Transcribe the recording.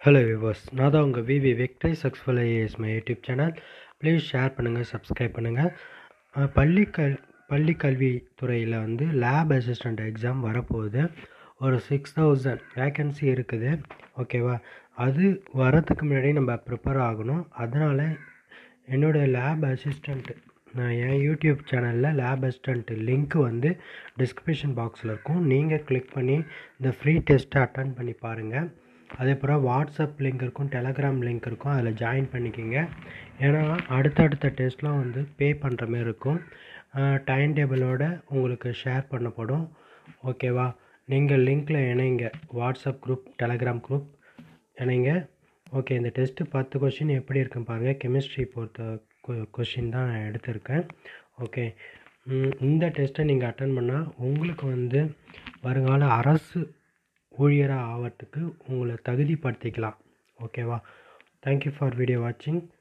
hello viewers நான் தான் உங்கள் VV victory successful IAS my YouTube channel please share பண்ணுங்கள் சப்ஸ்கிரைப் பண்ணுங்கள் அஹ், பள்ளி கல் பள்ளி கல்வித்துறையில் வந்து லேப் அசிஸ்டண்ட் எக்ஸாம் வரப்போகுது ஒரு சிக்ஸ் தௌசண்ட் வேக்கன்சி இருக்குது ஓகேவா அது வரதுக்கு முன்னாடி நம்ம ப்ரிப்பேர் ஆகணும் அதனால் என்னோடய லேப் அசிஸ்டண்ட் நான் என் யூடியூப் சேனலில் லேப் அசிஸ்டண்ட் லிங்க் வந்து டிஸ்கிரிப்ஷன் பாக்ஸில் இருக்கும் நீங்கள் கிளிக் பண்ணி இந்த ஃப்ரீ டெஸ்ட்டை அட்டன் பண்ணி பாருங்கள் அதே போல் வாட்ஸ்அப் லிங்க் இருக்கும் டெலகிராம் லிங்க் இருக்கும் அதில் ஜாயின் பண்ணிக்கிங்க ஏன்னா அடுத்தடுத்த டெஸ்ட்லாம் வந்து பே பண்ணுற மாதிரி இருக்கும் டைம் டேபிளோட உங்களுக்கு ஷேர் பண்ணப்படும் ஓகேவா நீங்கள் லிங்க்கில் இணைங்க வாட்ஸ்அப் குரூப் டெலகிராம் குரூப் இணைங்க ஓகே இந்த டெஸ்ட்டு பத்து கொஷின் எப்படி இருக்குன்னு பாருங்கள் கெமிஸ்ட்ரி பொறுத்த கொஷின் தான் நான் எடுத்திருக்கேன் ஓகே ம், இந்த டெஸ்ட்டை நீங்கள் அட்டன் பண்ணால் உங்களுக்கு வந்து வருங்கால அரசு ஊழியராக ஆகிறதுக்கு உங்களை தகுதிப்படுத்திக்கலாம் ஓகேவா தேங்க்யூ ஃபார் வீடியோ வாட்சிங்